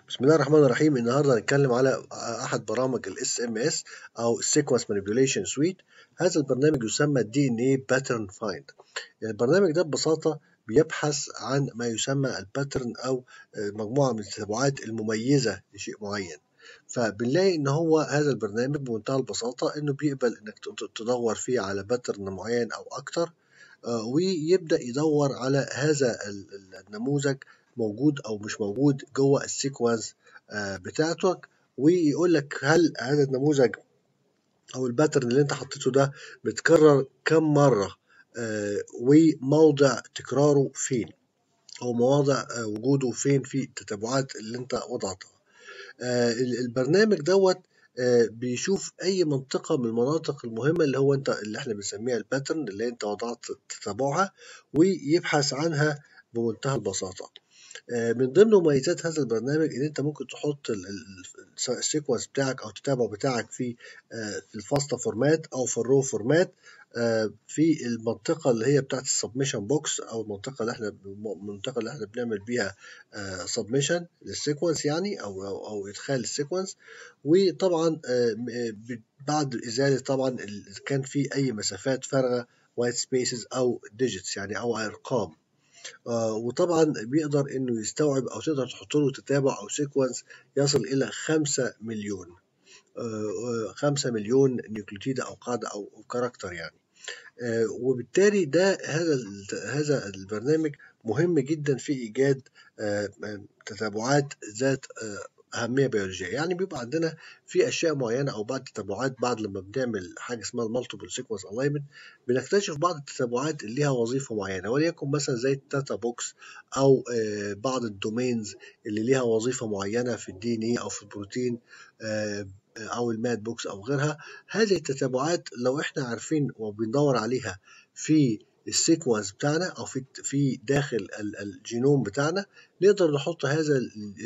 بسم الله الرحمن الرحيم النهارده هنتكلم على احد برامج الاس ام اس او السيكونس مانيبيوليشن سويت هذا البرنامج يسمى الدي ان اي باترن فايند البرنامج ده ببساطه بيبحث عن ما يسمى الباترن او مجموعه من التتابعات المميزه لشيء معين فبنلاقي ان هو هذا البرنامج بمنتهى البساطه انه بيقبل انك تدور فيه على باترن معين او اكتر ويبدا يدور على هذا النموذج موجود او مش موجود جوه السيكونس بتاعتك ويقول لك هل هذا النموذج او الباترن اللي انت حطيته ده بيتكرر كم مره وموضع تكراره فين او مواضع وجوده فين في التتابعات اللي انت وضعتها البرنامج دوت بيشوف اي منطقه من المناطق المهمه اللي هو انت اللي احنا بنسميها الباترن اللي انت وضعت تتابعها ويبحث عنها بمنتهى البساطه من ضمن مميزات هذا البرنامج ان انت ممكن تحط السيكونس بتاعك او التتابع بتاعك في في الفاستا فورمات او في الرو فورمات في المنطقة اللي هي بتاعت السبمشن بوكس أو المنطقة اللي احنا المنطقة اللي احنا بنعمل بيها سبمشن للسيكونس يعني أو أو, أو إدخال السيكونس وطبعا بعد إزالة طبعا كان في أي مسافات فارغة وايت سبيسز أو ديجيتس يعني أو أرقام آه وطبعا بيقدر انه يستوعب او تقدر تحط له تتابع او سيكونس يصل الى خمسة مليون آه خمسة مليون نيوكليتيد او قاعدة او كاركتر يعني آه وبالتالي ده هذا هذا البرنامج مهم جدا في ايجاد تتابعات ذات أهمية بيولوجية يعني بيبقى عندنا في أشياء معينة أو بعض التتابعات بعد لما بنعمل حاجة اسمها المالتيبل سيكونس ألاينمنت بنكتشف بعض التتابعات اللي ليها وظيفة معينة وليكن مثلا زي التاتا بوكس أو بعض الدومينز اللي ليها وظيفة معينة في الدي ان اي أو في البروتين أو الماد بوكس أو غيرها هذه التتابعات لو احنا عارفين وبندور عليها في السيكونس بتاعنا او في في داخل الجينوم بتاعنا نقدر نحط هذا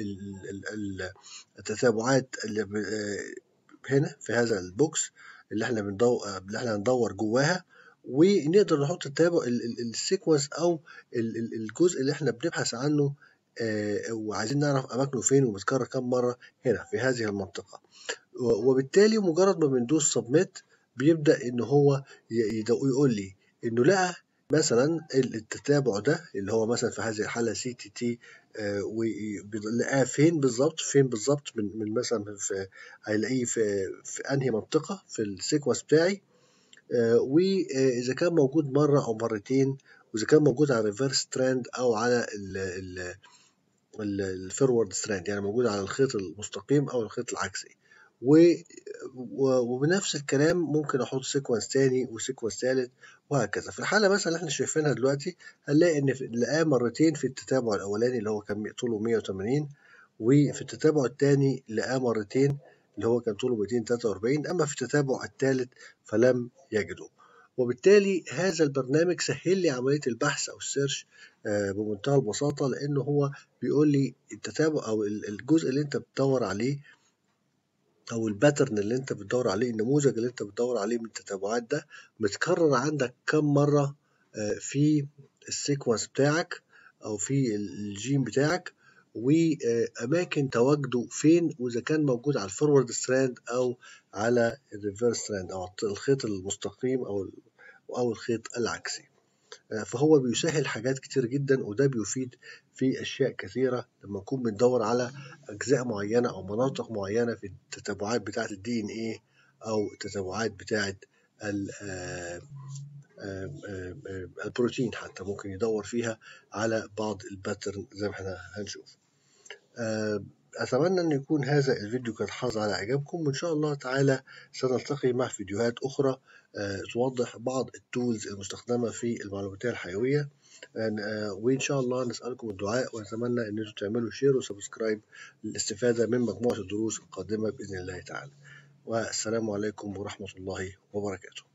التتابعات اللي هنا في هذا البوكس اللي احنا بندور اللي احنا هندور جواها ونقدر نحط التتابع السيكونس او الجزء اللي احنا بنبحث عنه وعايزين نعرف اماكنه فين وبيتكرر كم مره هنا في هذه المنطقه وبالتالي مجرد ما بندوس سبميت بيبدا ان هو يقول لي انه لقى مثلا التتابع ده اللي هو مثلا في هذه الحاله سي تي تي ولقاه فين بالظبط فين بالظبط من من مثلا في هيلاقيه في في انهي منطقه في السيكونس بتاعي واذا كان موجود مره او مرتين واذا كان موجود على الريفرس ستراند او على الفورورد ستراند يعني موجود على الخيط المستقيم او الخيط العكسي و... وبنفس الكلام ممكن احط سيكونس تاني وسيكونس تالت وهكذا في الحاله مثلا اللي احنا شايفينها دلوقتي هنلاقي ان لقاه مرتين في التتابع الاولاني اللي هو كان طوله 180 وفي التتابع الثاني لقاه مرتين اللي هو كان طوله 243 اما في التتابع الثالث فلم يجده وبالتالي هذا البرنامج سهل لي عمليه البحث او السيرش بمنتهى البساطه لانه هو بيقول لي التتابع او الجزء اللي انت بتدور عليه او الباترن اللي انت بتدور عليه النموذج اللي انت بتدور عليه من التتابعات ده متكرر عندك كم مره في السيكونس بتاعك او في الجين بتاعك واماكن تواجده فين واذا كان موجود على الفورورد ستراند او على الريفرس ستراند او الخيط المستقيم او او الخيط العكسي فهو بيسهل حاجات كتير جدا وده بيفيد في اشياء كثيره لما نكون بندور على اجزاء معينه او مناطق معينه في التتابعات بتاعه الدي ان ايه او التتابعات بتاعه البروتين حتى ممكن يدور فيها على بعض الباترن زي ما احنا هنشوف أتمنى أن يكون هذا الفيديو قد حاز على إعجابكم وإن شاء الله تعالى سنلتقي مع فيديوهات أخرى توضح بعض التولز المستخدمة في المعلوماتية الحيوية وإن شاء الله نسألكم الدعاء ونتمنى أن أنتم تعملوا شير وسبسكرايب للاستفادة من مجموعة الدروس القادمة بإذن الله تعالى والسلام عليكم ورحمة الله وبركاته